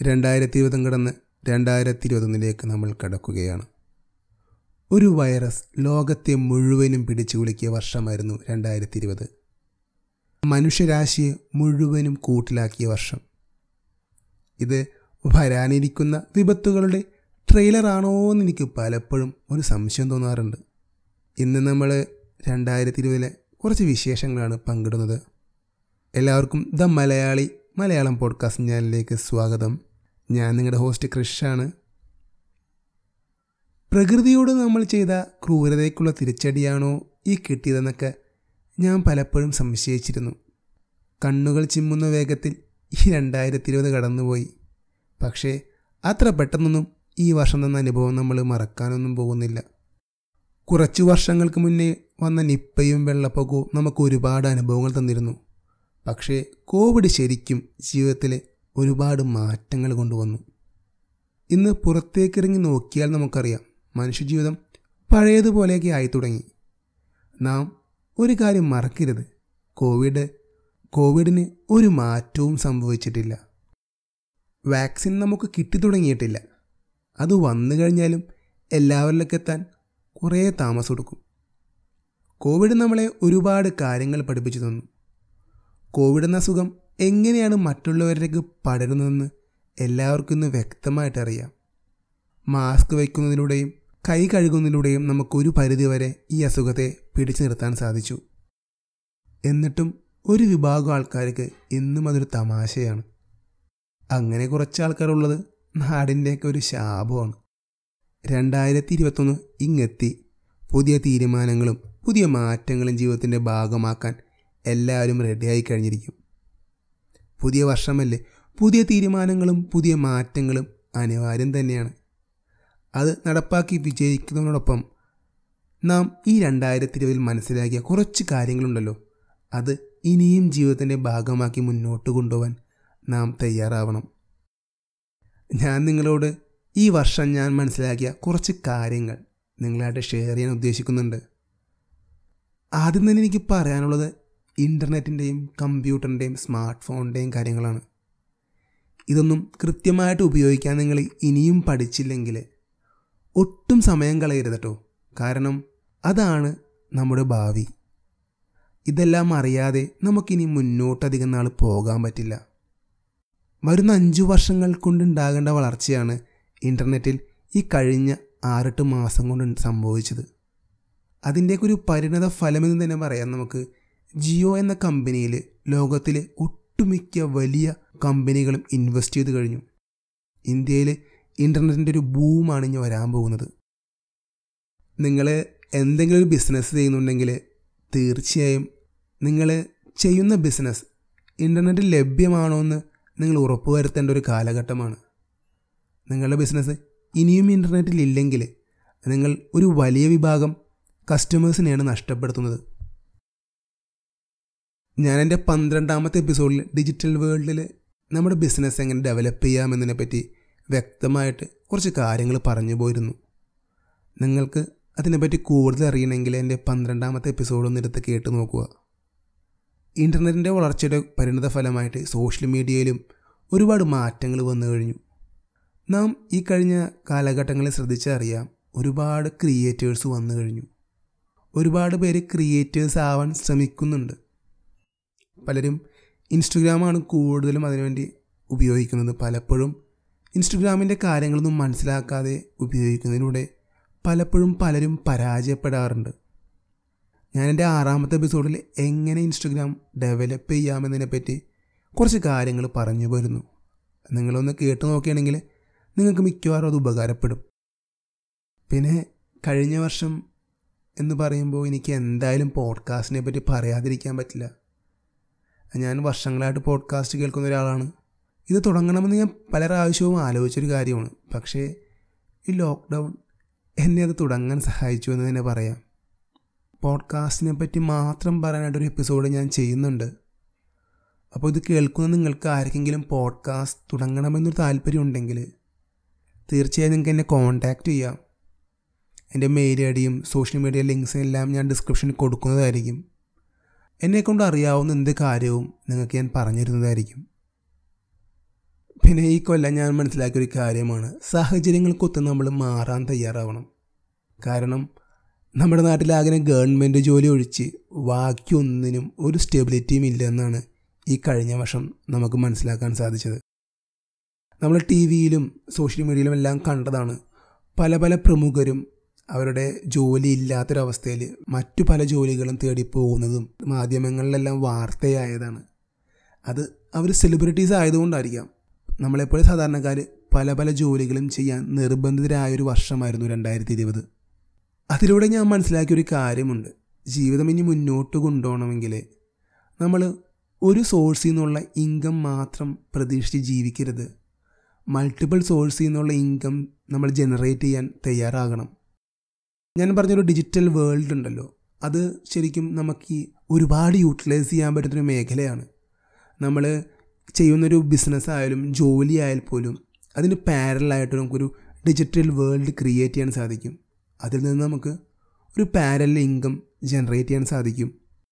രണ്ടായിരത്തി ഇരുപതും കടന്ന് രണ്ടായിരത്തി ഇരുപത്തൊന്നിലേക്ക് നമ്മൾ കടക്കുകയാണ് ഒരു വൈറസ് ലോകത്തെ മുഴുവനും പിടിച്ചു കുലുക്കിയ വർഷമായിരുന്നു രണ്ടായിരത്തി ഇരുപത് മനുഷ്യരാശിയെ മുഴുവനും കൂട്ടിലാക്കിയ വർഷം ഇത് വരാനിരിക്കുന്ന വിപത്തുകളുടെ ട്രെയിലറാണോ എന്ന് എനിക്ക് പലപ്പോഴും ഒരു സംശയം തോന്നാറുണ്ട് ഇന്ന് നമ്മൾ രണ്ടായിരത്തി ഇരുപതിലെ കുറച്ച് വിശേഷങ്ങളാണ് പങ്കിടുന്നത് എല്ലാവർക്കും ദ മലയാളി മലയാളം പോഡ്കാസ്റ്റ് ചാനലിലേക്ക് സ്വാഗതം ഞാൻ നിങ്ങളുടെ ഹോസ്റ്റ് ക്രിഷാണ് പ്രകൃതിയോട് നമ്മൾ ചെയ്ത ക്രൂരതയ്ക്കുള്ള തിരിച്ചടിയാണോ ഈ കിട്ടിയതെന്നൊക്കെ ഞാൻ പലപ്പോഴും സംശയിച്ചിരുന്നു കണ്ണുകൾ ചിമ്മുന്ന വേഗത്തിൽ ഈ രണ്ടായിരത്തി ഇരുപത് കടന്നുപോയി പക്ഷേ അത്ര പെട്ടെന്നൊന്നും ഈ വർഷം തന്ന അനുഭവം നമ്മൾ മറക്കാനൊന്നും പോകുന്നില്ല കുറച്ചു വർഷങ്ങൾക്ക് മുന്നേ വന്ന നിപ്പയും വെള്ളപ്പൊക്കവും നമുക്ക് ഒരുപാട് അനുഭവങ്ങൾ തന്നിരുന്നു പക്ഷേ കോവിഡ് ശരിക്കും ജീവിതത്തിൽ ഒരുപാട് മാറ്റങ്ങൾ കൊണ്ടുവന്നു ഇന്ന് പുറത്തേക്കിറങ്ങി നോക്കിയാൽ നമുക്കറിയാം മനുഷ്യജീവിതം പഴയതുപോലെയൊക്കെ ആയി തുടങ്ങി നാം ഒരു കാര്യം മറക്കരുത് കോവിഡ് കോവിഡിന് ഒരു മാറ്റവും സംഭവിച്ചിട്ടില്ല വാക്സിൻ നമുക്ക് കിട്ടിത്തുടങ്ങിയിട്ടില്ല അത് വന്നു കഴിഞ്ഞാലും എല്ലാവരിലേക്ക് എത്താൻ കുറേ താമസം എടുക്കും കോവിഡ് നമ്മളെ ഒരുപാട് കാര്യങ്ങൾ പഠിപ്പിച്ചു തന്നു കോവിഡ് എന്ന അസുഖം എങ്ങനെയാണ് മറ്റുള്ളവരിലേക്ക് പടരുന്നതെന്ന് എല്ലാവർക്കും ഇന്ന് വ്യക്തമായിട്ട് അറിയാം മാസ്ക് വയ്ക്കുന്നതിലൂടെയും കൈ കഴുകുന്നതിലൂടെയും നമുക്കൊരു പരിധിവരെ ഈ അസുഖത്തെ പിടിച്ചു നിർത്താൻ സാധിച്ചു എന്നിട്ടും ഒരു വിഭാഗം ആൾക്കാർക്ക് ഇന്നും അതൊരു തമാശയാണ് അങ്ങനെ കുറച്ച് ആൾക്കാരുള്ളത് നാടിൻ്റെയൊക്കെ ഒരു ശാപമാണ് രണ്ടായിരത്തി ഇരുപത്തൊന്ന് ഇങ്ങെത്തി പുതിയ തീരുമാനങ്ങളും പുതിയ മാറ്റങ്ങളും ജീവിതത്തിൻ്റെ ഭാഗമാക്കാൻ എല്ലാവരും റെഡിയായി കഴിഞ്ഞിരിക്കും പുതിയ വർഷമല്ലേ പുതിയ തീരുമാനങ്ങളും പുതിയ മാറ്റങ്ങളും അനിവാര്യം തന്നെയാണ് അത് നടപ്പാക്കി വിജയിക്കുന്നതിനോടൊപ്പം നാം ഈ രണ്ടായിരത്തി ഇരുപതിൽ മനസ്സിലാക്കിയ കുറച്ച് കാര്യങ്ങളുണ്ടല്ലോ അത് ഇനിയും ജീവിതത്തിൻ്റെ ഭാഗമാക്കി മുന്നോട്ട് കൊണ്ടുപോകാൻ നാം തയ്യാറാവണം ഞാൻ നിങ്ങളോട് ഈ വർഷം ഞാൻ മനസ്സിലാക്കിയ കുറച്ച് കാര്യങ്ങൾ നിങ്ങളായിട്ട് ഷെയർ ചെയ്യാൻ ഉദ്ദേശിക്കുന്നുണ്ട് ആദ്യം തന്നെ എനിക്ക് പറയാനുള്ളത് ഇൻ്റർനെറ്റിൻ്റെയും കമ്പ്യൂട്ടറിൻ്റെയും സ്മാർട്ട് ഫോണിൻ്റെയും കാര്യങ്ങളാണ് ഇതൊന്നും കൃത്യമായിട്ട് ഉപയോഗിക്കാൻ നിങ്ങൾ ഇനിയും പഠിച്ചില്ലെങ്കിൽ ഒട്ടും സമയം കളയരുത് കേട്ടോ കാരണം അതാണ് നമ്മുടെ ഭാവി ഇതെല്ലാം അറിയാതെ നമുക്കിനി മുന്നോട്ടധികം നാൾ പോകാൻ പറ്റില്ല വരുന്ന അഞ്ചു വർഷങ്ങൾ കൊണ്ടുണ്ടാകേണ്ട വളർച്ചയാണ് ഇൻ്റർനെറ്റിൽ ഈ കഴിഞ്ഞ ആറെട്ട് മാസം കൊണ്ട് സംഭവിച്ചത് അതിൻ്റെയൊക്കെ ഒരു പരിണത ഫലമെന്ന് തന്നെ പറയാം നമുക്ക് ജിയോ എന്ന കമ്പനിയിൽ ലോകത്തിലെ ഒട്ടുമിക്ക വലിയ കമ്പനികളും ഇൻവെസ്റ്റ് ചെയ്ത് കഴിഞ്ഞു ഇന്ത്യയിൽ ഇൻ്റർനെറ്റിൻ്റെ ഒരു ബൂമാണ് ഇനി വരാൻ പോകുന്നത് നിങ്ങൾ എന്തെങ്കിലും ഒരു ബിസിനസ് ചെയ്യുന്നുണ്ടെങ്കിൽ തീർച്ചയായും നിങ്ങൾ ചെയ്യുന്ന ബിസിനസ് ഇൻ്റർനെറ്റിൽ ലഭ്യമാണോ എന്ന് നിങ്ങൾ ഉറപ്പുവരുത്തേണ്ട ഒരു കാലഘട്ടമാണ് നിങ്ങളുടെ ബിസിനസ് ഇനിയും ഇൻ്റർനെറ്റിൽ ഇല്ലെങ്കിൽ നിങ്ങൾ ഒരു വലിയ വിഭാഗം കസ്റ്റമേഴ്സിനെയാണ് നഷ്ടപ്പെടുത്തുന്നത് ഞാൻ എൻ്റെ പന്ത്രണ്ടാമത്തെ എപ്പിസോഡിൽ ഡിജിറ്റൽ വേൾഡിൽ നമ്മുടെ ബിസിനസ് എങ്ങനെ ഡെവലപ്പ് ചെയ്യാമെന്നതിനെ പറ്റി വ്യക്തമായിട്ട് കുറച്ച് കാര്യങ്ങൾ പറഞ്ഞു പോയിരുന്നു നിങ്ങൾക്ക് അതിനെപ്പറ്റി കൂടുതൽ അറിയണമെങ്കിൽ എൻ്റെ പന്ത്രണ്ടാമത്തെ എപ്പിസോഡ് ഒന്ന് എടുത്ത് കേട്ട് നോക്കുക ഇൻ്റർനെറ്റിൻ്റെ വളർച്ചയുടെ പരിണിത ഫലമായിട്ട് സോഷ്യൽ മീഡിയയിലും ഒരുപാട് മാറ്റങ്ങൾ വന്നു കഴിഞ്ഞു നാം ഈ കഴിഞ്ഞ കാലഘട്ടങ്ങളിൽ ശ്രദ്ധിച്ചറിയാം ഒരുപാട് ക്രിയേറ്റേഴ്സ് വന്നു കഴിഞ്ഞു ഒരുപാട് പേര് ക്രിയേറ്റേഴ്സ് ആവാൻ ശ്രമിക്കുന്നുണ്ട് പലരും ഇൻസ്റ്റഗ്രാമാണ് കൂടുതലും അതിനുവേണ്ടി ഉപയോഗിക്കുന്നത് പലപ്പോഴും ഇൻസ്റ്റഗ്രാമിൻ്റെ കാര്യങ്ങളൊന്നും മനസ്സിലാക്കാതെ ഉപയോഗിക്കുന്നതിലൂടെ പലപ്പോഴും പലരും പരാജയപ്പെടാറുണ്ട് ഞാൻ എൻ്റെ ആറാമത്തെ എപ്പിസോഡിൽ എങ്ങനെ ഇൻസ്റ്റഗ്രാം ഡെവലപ്പ് ചെയ്യാമെന്നതിനെപ്പറ്റി കുറച്ച് കാര്യങ്ങൾ പറഞ്ഞു പോരുന്നു നിങ്ങളൊന്ന് കേട്ട് നോക്കുകയാണെങ്കിൽ നിങ്ങൾക്ക് മിക്കവാറും അത് ഉപകാരപ്പെടും പിന്നെ കഴിഞ്ഞ വർഷം എന്ന് പറയുമ്പോൾ എനിക്ക് എന്തായാലും പോഡ്കാസ്റ്റിനെ പറ്റി പറയാതിരിക്കാൻ പറ്റില്ല ഞാൻ വർഷങ്ങളായിട്ട് പോഡ്കാസ്റ്റ് കേൾക്കുന്ന ഒരാളാണ് ഇത് തുടങ്ങണമെന്ന് ഞാൻ പല പ്രാവശ്യവും ആലോചിച്ചൊരു കാര്യമാണ് പക്ഷേ ഈ ലോക്ക്ഡൗൺ എന്നെ അത് തുടങ്ങാൻ സഹായിച്ചു എന്ന് തന്നെ പറയാം പോഡ്കാസ്റ്റിനെ പറ്റി മാത്രം പറയാനായിട്ടൊരു എപ്പിസോഡ് ഞാൻ ചെയ്യുന്നുണ്ട് അപ്പോൾ ഇത് കേൾക്കുന്ന നിങ്ങൾക്ക് ആർക്കെങ്കിലും പോഡ്കാസ്റ്റ് തുടങ്ങണമെന്നൊരു താല്പര്യം ഉണ്ടെങ്കിൽ തീർച്ചയായും നിങ്ങൾക്ക് എന്നെ കോൺടാക്റ്റ് ചെയ്യാം എൻ്റെ മെയിൽ ഐ ഡിയും സോഷ്യൽ മീഡിയ ലിങ്ക്സും എല്ലാം ഞാൻ ഡിസ്ക്രിപ്ഷനിൽ കൊടുക്കുന്നതായിരിക്കും എന്നെക്കൊണ്ട് അറിയാവുന്ന എന്ത് കാര്യവും നിങ്ങൾക്ക് ഞാൻ പറഞ്ഞിരുന്നതായിരിക്കും പിന്നെ ഈ കൊല്ലം ഞാൻ മനസ്സിലാക്കിയ ഒരു കാര്യമാണ് സാഹചര്യങ്ങൾക്കൊത്ത് നമ്മൾ മാറാൻ തയ്യാറാവണം കാരണം നമ്മുടെ നാട്ടിലാകെ ഗവൺമെൻറ് ജോലി ഒഴിച്ച് ബാക്കിയൊന്നിനും ഒരു സ്റ്റെബിലിറ്റിയും ഇല്ലെന്നാണ് ഈ കഴിഞ്ഞ വർഷം നമുക്ക് മനസ്സിലാക്കാൻ സാധിച്ചത് നമ്മൾ ടി വിയിലും സോഷ്യൽ മീഡിയയിലും എല്ലാം കണ്ടതാണ് പല പല പ്രമുഖരും അവരുടെ ജോലി ഇല്ലാത്തൊരവസ്ഥയിൽ മറ്റു പല ജോലികളും തേടി പോകുന്നതും മാധ്യമങ്ങളിലെല്ലാം വാർത്തയായതാണ് അത് അവർ സെലിബ്രിറ്റീസ് ആയതുകൊണ്ടായിരിക്കാം നമ്മളെപ്പോലെ സാധാരണക്കാർ പല പല ജോലികളും ചെയ്യാൻ നിർബന്ധിതരായൊരു വർഷമായിരുന്നു രണ്ടായിരത്തി ഇരുപത് അതിലൂടെ ഞാൻ മനസ്സിലാക്കിയ ഒരു കാര്യമുണ്ട് ജീവിതം ഇനി മുന്നോട്ട് കൊണ്ടുപോകണമെങ്കിൽ നമ്മൾ ഒരു സോഴ്സിൽ നിന്നുള്ള ഇൻകം മാത്രം പ്രതീക്ഷിച്ച് ജീവിക്കരുത് മൾട്ടിപ്പിൾ സോഴ്സിൽ നിന്നുള്ള ഇൻകം നമ്മൾ ജനറേറ്റ് ചെയ്യാൻ തയ്യാറാകണം ഞാൻ പറഞ്ഞൊരു ഡിജിറ്റൽ വേൾഡ് ഉണ്ടല്ലോ അത് ശരിക്കും നമുക്ക് ഈ ഒരുപാട് യൂട്ടിലൈസ് ചെയ്യാൻ പറ്റുന്നൊരു മേഖലയാണ് നമ്മൾ ചെയ്യുന്നൊരു ബിസിനസ് ആയാലും ജോലി ആയാൽ പോലും അതിന് പാരലായിട്ട് നമുക്കൊരു ഡിജിറ്റൽ വേൾഡ് ക്രിയേറ്റ് ചെയ്യാൻ സാധിക്കും അതിൽ നിന്ന് നമുക്ക് ഒരു പാരൽ ഇൻകം ജനറേറ്റ് ചെയ്യാൻ സാധിക്കും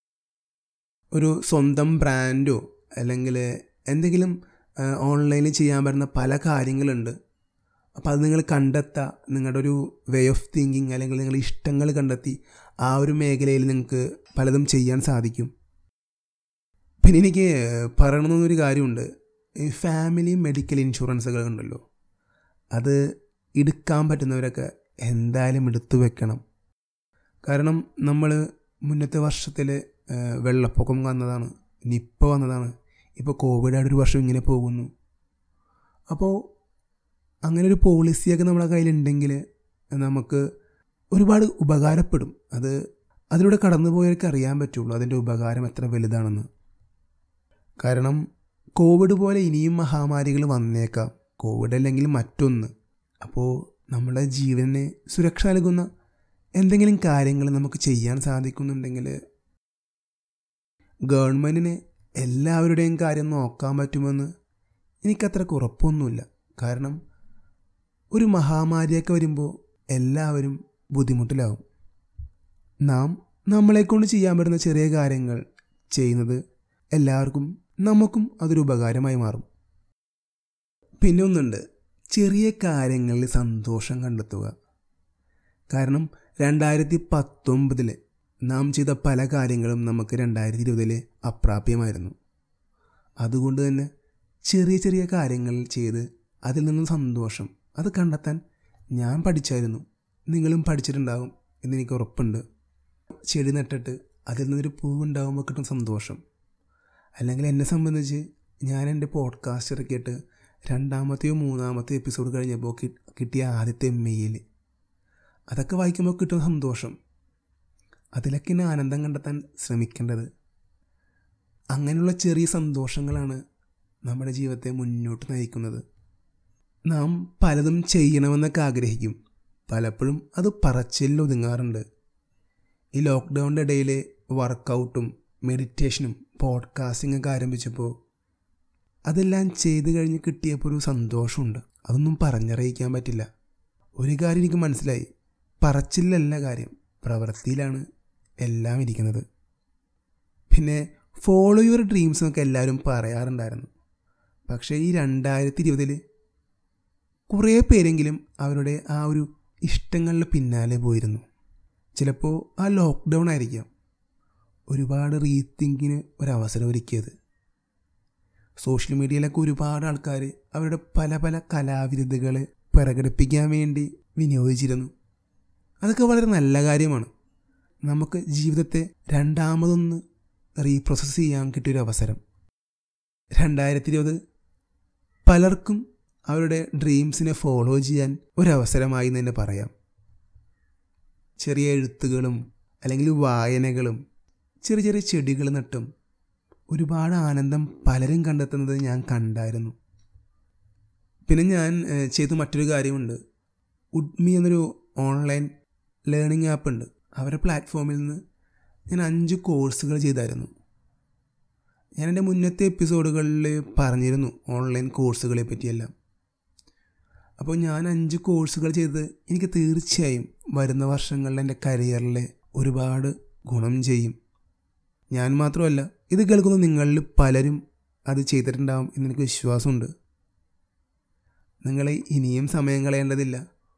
ഒരു സ്വന്തം ബ്രാൻഡോ അല്ലെങ്കിൽ എന്തെങ്കിലും ഓൺലൈനിൽ ചെയ്യാൻ പറ്റുന്ന പല കാര്യങ്ങളുണ്ട് അപ്പോൾ അത് നിങ്ങൾ കണ്ടെത്തുക നിങ്ങളുടെ ഒരു വേ ഓഫ് തിങ്കിങ് അല്ലെങ്കിൽ നിങ്ങളുടെ ഇഷ്ടങ്ങൾ കണ്ടെത്തി ആ ഒരു മേഖലയിൽ നിങ്ങൾക്ക് പലതും ചെയ്യാൻ സാധിക്കും പിന്നെ എനിക്ക് പറയണമെന്നൊരു കാര്യമുണ്ട് ഈ ഫാമിലി മെഡിക്കൽ ഇൻഷുറൻസുകൾ ഉണ്ടല്ലോ അത് എടുക്കാൻ പറ്റുന്നവരൊക്കെ എന്തായാലും എടുത്തു വെക്കണം കാരണം നമ്മൾ മുന്നത്തെ വർഷത്തിൽ വെള്ളപ്പൊക്കം വന്നതാണ് നിപ്പ വന്നതാണ് ഇപ്പോൾ കോവിഡ് ഒരു വർഷം ഇങ്ങനെ പോകുന്നു അപ്പോൾ അങ്ങനെ ഒരു പോളിസിയൊക്കെ നമ്മുടെ കയ്യിലുണ്ടെങ്കിൽ നമുക്ക് ഒരുപാട് ഉപകാരപ്പെടും അത് അതിലൂടെ കടന്നുപോയവർക്ക് അറിയാൻ പറ്റുള്ളൂ അതിൻ്റെ ഉപകാരം എത്ര വലുതാണെന്ന് കാരണം കോവിഡ് പോലെ ഇനിയും മഹാമാരികൾ വന്നേക്കാം കോവിഡ് അല്ലെങ്കിൽ മറ്റൊന്ന് അപ്പോൾ നമ്മുടെ ജീവനെ സുരക്ഷ നൽകുന്ന എന്തെങ്കിലും കാര്യങ്ങൾ നമുക്ക് ചെയ്യാൻ സാധിക്കുന്നുണ്ടെങ്കിൽ ഗവൺമെൻറ്റിന് എല്ലാവരുടെയും കാര്യം നോക്കാൻ പറ്റുമെന്ന് എനിക്കത്ര ഉറപ്പൊന്നുമില്ല കാരണം ഒരു മഹാമാരിയൊക്കെ വരുമ്പോൾ എല്ലാവരും ബുദ്ധിമുട്ടിലാവും നാം നമ്മളെക്കൊണ്ട് ചെയ്യാൻ പറ്റുന്ന ചെറിയ കാര്യങ്ങൾ ചെയ്യുന്നത് എല്ലാവർക്കും നമുക്കും അതൊരു ഉപകാരമായി മാറും പിന്നെ ഒന്നുണ്ട് ചെറിയ കാര്യങ്ങളിൽ സന്തോഷം കണ്ടെത്തുക കാരണം രണ്ടായിരത്തി പത്തൊമ്പതിൽ നാം ചെയ്ത പല കാര്യങ്ങളും നമുക്ക് രണ്ടായിരത്തി ഇരുപതിൽ അപ്രാപ്യമായിരുന്നു അതുകൊണ്ട് തന്നെ ചെറിയ ചെറിയ കാര്യങ്ങൾ ചെയ്ത് അതിൽ നിന്നും സന്തോഷം അത് കണ്ടെത്താൻ ഞാൻ പഠിച്ചായിരുന്നു നിങ്ങളും പഠിച്ചിട്ടുണ്ടാകും എന്നെനിക്ക് ഉറപ്പുണ്ട് ചെടി നട്ടിട്ട് അതിൽ നിന്നൊരു പൂവുണ്ടാകുമ്പോൾ കിട്ടും സന്തോഷം അല്ലെങ്കിൽ എന്നെ സംബന്ധിച്ച് ഞാൻ എൻ്റെ പോഡ്കാസ്റ്റ് ഇറക്കിയിട്ട് രണ്ടാമത്തെയോ മൂന്നാമത്തെയോ എപ്പിസോഡ് കഴിഞ്ഞപ്പോൾ കിട്ടിയ ആദ്യത്തെ മെയിൽ അതൊക്കെ വായിക്കുമ്പോൾ കിട്ടുന്ന സന്തോഷം അതിലൊക്കെ ഇന്നെ ആനന്ദം കണ്ടെത്താൻ ശ്രമിക്കേണ്ടത് അങ്ങനെയുള്ള ചെറിയ സന്തോഷങ്ങളാണ് നമ്മുടെ ജീവിതത്തെ മുന്നോട്ട് നയിക്കുന്നത് നാം പലതും ചെയ്യണമെന്നൊക്കെ ആഗ്രഹിക്കും പലപ്പോഴും അത് പറച്ചിലിൽ ഒതുങ്ങാറുണ്ട് ഈ ലോക്ക്ഡൗണിൻ്റെ ഇടയിൽ വർക്കൗട്ടും മെഡിറ്റേഷനും പോഡ്കാസ്റ്റിംഗ് ഒക്കെ ആരംഭിച്ചപ്പോൾ അതെല്ലാം ചെയ്ത് കഴിഞ്ഞ് കിട്ടിയപ്പോൾ ഒരു സന്തോഷമുണ്ട് അതൊന്നും പറഞ്ഞറിയിക്കാൻ പറ്റില്ല ഒരു കാര്യം എനിക്ക് മനസ്സിലായി പറച്ചിലല്ല കാര്യം പ്രവൃത്തിയിലാണ് എല്ലാം ഇരിക്കുന്നത് പിന്നെ ഫോളോ യുവർ ഡ്രീംസ് എന്നൊക്കെ എല്ലാവരും പറയാറുണ്ടായിരുന്നു പക്ഷേ ഈ രണ്ടായിരത്തി ഇരുപതിൽ കുറേ പേരെങ്കിലും അവരുടെ ആ ഒരു ഇഷ്ടങ്ങളുടെ പിന്നാലെ പോയിരുന്നു ചിലപ്പോൾ ആ ലോക്ക്ഡൗൺ ആയിരിക്കാം ഒരുപാട് റീതിങ്കിന് ഒരവസരം ഒരുക്കിയത് സോഷ്യൽ മീഡിയയിലൊക്കെ ഒരുപാട് ആൾക്കാർ അവരുടെ പല പല കലാവിരുദ്ധകൾ പ്രകടിപ്പിക്കാൻ വേണ്ടി വിനിയോഗിച്ചിരുന്നു അതൊക്കെ വളരെ നല്ല കാര്യമാണ് നമുക്ക് ജീവിതത്തെ രണ്ടാമതൊന്ന് റീപ്രോസസ് ചെയ്യാൻ കിട്ടിയൊരു അവസരം രണ്ടായിരത്തി ഇരുപത് പലർക്കും അവരുടെ ഡ്രീംസിനെ ഫോളോ ചെയ്യാൻ ഒരവസരമായി എന്ന് തന്നെ പറയാം ചെറിയ എഴുത്തുകളും അല്ലെങ്കിൽ വായനകളും ചെറിയ ചെറിയ ചെടികൾ നട്ടും ഒരുപാട് ആനന്ദം പലരും കണ്ടെത്തുന്നത് ഞാൻ കണ്ടായിരുന്നു പിന്നെ ഞാൻ ചെയ്ത മറ്റൊരു കാര്യമുണ്ട് ഉഡ്മി എന്നൊരു ഓൺലൈൻ ലേണിംഗ് ആപ്പ് ഉണ്ട് അവരുടെ പ്ലാറ്റ്ഫോമിൽ നിന്ന് ഞാൻ അഞ്ച് കോഴ്സുകൾ ചെയ്തായിരുന്നു ഞാൻ എൻ്റെ മുന്നത്തെ എപ്പിസോഡുകളിൽ പറഞ്ഞിരുന്നു ഓൺലൈൻ കോഴ്സുകളെ പറ്റിയെല്ലാം അപ്പോൾ ഞാൻ അഞ്ച് കോഴ്സുകൾ ചെയ്ത് എനിക്ക് തീർച്ചയായും വരുന്ന വർഷങ്ങളിൽ എൻ്റെ കരിയറിൽ ഒരുപാട് ഗുണം ചെയ്യും ഞാൻ മാത്രമല്ല ഇത് കേൾക്കുന്ന നിങ്ങളിൽ പലരും അത് ചെയ്തിട്ടുണ്ടാവും എന്നെനിക്ക് വിശ്വാസമുണ്ട് നിങ്ങൾ ഇനിയും സമയം കളയേണ്ടതില്ല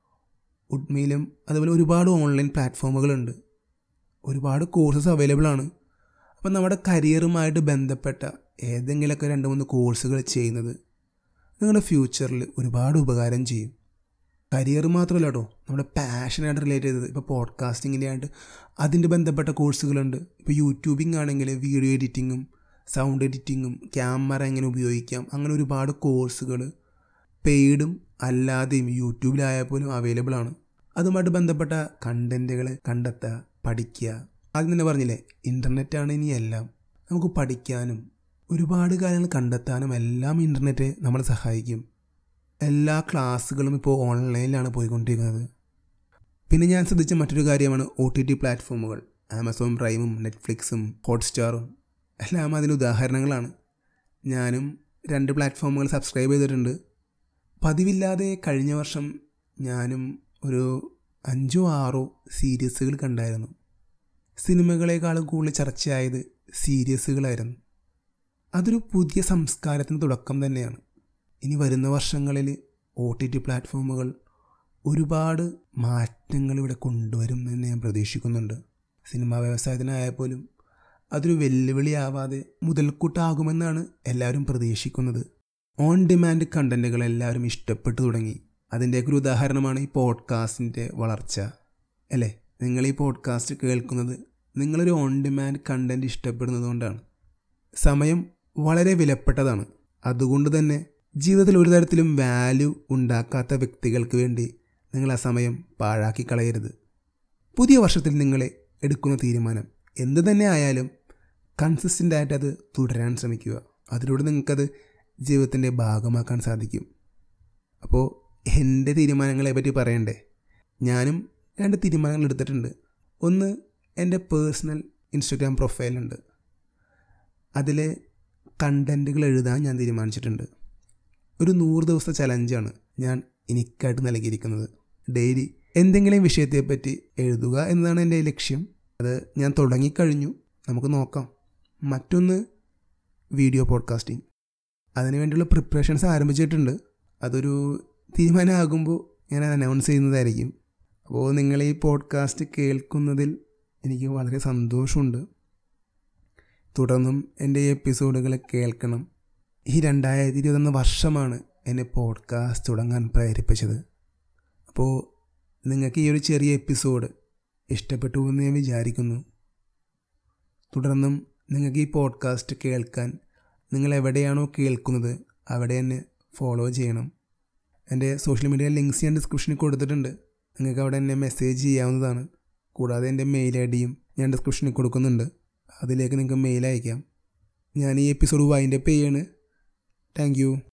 ഉഡ്മിയിലും അതുപോലെ ഒരുപാട് ഓൺലൈൻ പ്ലാറ്റ്ഫോമുകളുണ്ട് ഒരുപാട് കോഴ്സസ് അവൈലബിൾ ആണ് അപ്പം നമ്മുടെ കരിയറുമായിട്ട് ബന്ധപ്പെട്ട ഏതെങ്കിലുമൊക്കെ രണ്ട് മൂന്ന് കോഴ്സുകൾ ചെയ്യുന്നത് നിങ്ങളുടെ ഫ്യൂച്ചറിൽ ഒരുപാട് ഉപകാരം ചെയ്യും കരിയർ മാത്രമല്ല കേട്ടോ നമ്മുടെ പാഷനായിട്ട് റിലേറ്റ് ചെയ്തത് ഇപ്പോൾ പോഡ്കാസ്റ്റിങ്ങിൻ്റെ ആയിട്ട് അതിൻ്റെ ബന്ധപ്പെട്ട കോഴ്സുകളുണ്ട് ഇപ്പോൾ യൂട്യൂബിംഗ് ആണെങ്കിൽ വീഡിയോ എഡിറ്റിങ്ങും സൗണ്ട് എഡിറ്റിങ്ങും ക്യാമറ എങ്ങനെ ഉപയോഗിക്കാം അങ്ങനെ ഒരുപാട് കോഴ്സുകൾ പെയ്ഡും അല്ലാതെയും യൂട്യൂബിലായാൽ പോലും അവൈലബിൾ ആണ് അതുമായിട്ട് ബന്ധപ്പെട്ട കണ്ടൻറ്റുകൾ കണ്ടെത്തുക പഠിക്കുക ആദ്യം തന്നെ പറഞ്ഞില്ലേ ഇൻ്റർനെറ്റാണ് ഇനി എല്ലാം നമുക്ക് പഠിക്കാനും ഒരുപാട് കാര്യങ്ങൾ കണ്ടെത്താനും എല്ലാം ഇൻ്റർനെറ്റ് നമ്മളെ സഹായിക്കും എല്ലാ ക്ലാസ്സുകളും ഇപ്പോൾ ഓൺലൈനിലാണ് പോയിക്കൊണ്ടിരിക്കുന്നത് പിന്നെ ഞാൻ ശ്രദ്ധിച്ച മറ്റൊരു കാര്യമാണ് ഒ ടി ടി പ്ലാറ്റ്ഫോമുകൾ ആമസോൺ പ്രൈമും നെറ്റ്ഫ്ലിക്സും ഹോട്ട്സ്റ്റാറും എല്ലാം അതിന് ഉദാഹരണങ്ങളാണ് ഞാനും രണ്ട് പ്ലാറ്റ്ഫോമുകൾ സബ്സ്ക്രൈബ് ചെയ്തിട്ടുണ്ട് പതിവില്ലാതെ കഴിഞ്ഞ വർഷം ഞാനും ഒരു അഞ്ചോ ആറോ സീരീസുകൾ കണ്ടായിരുന്നു സിനിമകളെക്കാളും കൂടുതൽ ചർച്ചയായത് സീരീസുകളായിരുന്നു അതൊരു പുതിയ സംസ്കാരത്തിന് തുടക്കം തന്നെയാണ് ഇനി വരുന്ന വർഷങ്ങളിൽ ഒ ടി ടി പ്ലാറ്റ്ഫോമുകൾ ഒരുപാട് മാറ്റങ്ങൾ ഇവിടെ കൊണ്ടുവരും എന്ന് ഞാൻ പ്രതീക്ഷിക്കുന്നുണ്ട് സിനിമാ വ്യവസായത്തിനായാൽ പോലും അതൊരു വെല്ലുവിളിയാവാതെ മുതൽക്കൂട്ടാകുമെന്നാണ് എല്ലാവരും പ്രതീക്ഷിക്കുന്നത് ഓൺ ഡിമാൻഡ് കണ്ടൻറ്റുകൾ എല്ലാവരും ഇഷ്ടപ്പെട്ടു തുടങ്ങി അതിൻ്റെയൊക്കെ ഒരു ഉദാഹരണമാണ് ഈ പോഡ്കാസ്റ്റിൻ്റെ വളർച്ച അല്ലേ നിങ്ങൾ ഈ പോഡ്കാസ്റ്റ് കേൾക്കുന്നത് നിങ്ങളൊരു ഓൺ ഡിമാൻഡ് കണ്ടൻറ്റ് ഇഷ്ടപ്പെടുന്നത് കൊണ്ടാണ് സമയം വളരെ വിലപ്പെട്ടതാണ് അതുകൊണ്ട് തന്നെ ജീവിതത്തിൽ ഒരു തരത്തിലും വാല്യൂ ഉണ്ടാക്കാത്ത വ്യക്തികൾക്ക് വേണ്ടി നിങ്ങൾ ആ സമയം പാഴാക്കി കളയരുത് പുതിയ വർഷത്തിൽ നിങ്ങളെ എടുക്കുന്ന തീരുമാനം എന്ത് തന്നെ ആയാലും കൺസിസ്റ്റൻ്റ് ആയിട്ട് അത് തുടരാൻ ശ്രമിക്കുക അതിലൂടെ നിങ്ങൾക്കത് ജീവിതത്തിൻ്റെ ഭാഗമാക്കാൻ സാധിക്കും അപ്പോൾ എൻ്റെ തീരുമാനങ്ങളെ പറ്റി പറയണ്ടേ ഞാനും രണ്ട് തീരുമാനങ്ങൾ എടുത്തിട്ടുണ്ട് ഒന്ന് എൻ്റെ പേഴ്സണൽ ഇൻസ്റ്റഗ്രാം പ്രൊഫൈലുണ്ട് അതിൽ കണ്ടൻറ്റുകൾ എഴുതാൻ ഞാൻ തീരുമാനിച്ചിട്ടുണ്ട് ഒരു നൂറ് ദിവസത്തെ ചലഞ്ചാണ് ഞാൻ എനിക്കായിട്ട് നൽകിയിരിക്കുന്നത് ഡെയിലി എന്തെങ്കിലും വിഷയത്തെപ്പറ്റി എഴുതുക എന്നതാണ് എൻ്റെ ലക്ഷ്യം അത് ഞാൻ തുടങ്ങിക്കഴിഞ്ഞു നമുക്ക് നോക്കാം മറ്റൊന്ന് വീഡിയോ പോഡ്കാസ്റ്റിംഗ് അതിനുവേണ്ടിയുള്ള പ്രിപ്പറേഷൻസ് ആരംഭിച്ചിട്ടുണ്ട് അതൊരു തീരുമാനമാകുമ്പോൾ ഞാൻ അനൗൺസ് ചെയ്യുന്നതായിരിക്കും അപ്പോൾ നിങ്ങൾ ഈ പോഡ്കാസ്റ്റ് കേൾക്കുന്നതിൽ എനിക്ക് വളരെ സന്തോഷമുണ്ട് തുടർന്നും എൻ്റെ ഈ എപ്പിസോഡുകൾ കേൾക്കണം ഈ രണ്ടായിരത്തി ഇരുപത്തൊന്ന് വർഷമാണ് എന്നെ പോഡ്കാസ്റ്റ് തുടങ്ങാൻ പ്രേരിപ്പിച്ചത് അപ്പോൾ നിങ്ങൾക്ക് ഈ ഒരു ചെറിയ എപ്പിസോഡ് ഇഷ്ടപ്പെട്ടു എന്ന് ഞാൻ വിചാരിക്കുന്നു തുടർന്നും നിങ്ങൾക്ക് ഈ പോഡ്കാസ്റ്റ് കേൾക്കാൻ നിങ്ങൾ എവിടെയാണോ കേൾക്കുന്നത് അവിടെ തന്നെ ഫോളോ ചെയ്യണം എൻ്റെ സോഷ്യൽ മീഡിയ ലിങ്ക്സ് ഞാൻ ഡിസ്ക്രിപ്ഷനിൽ കൊടുത്തിട്ടുണ്ട് നിങ്ങൾക്ക് അവിടെ എന്നെ മെസ്സേജ് ചെയ്യാവുന്നതാണ് കൂടാതെ എൻ്റെ മെയിൽ ഐ ഡിയും ഞാൻ ഡിസ്ക്രിപ്ഷനിൽ കൊടുക്കുന്നുണ്ട് അതിലേക്ക് നിങ്ങൾക്ക് മെയിൽ അയക്കാം ഞാൻ ഈ എപ്പിസോഡ് വൈൻഡപ്പ് ചെയ്യാണ് താങ്ക് യു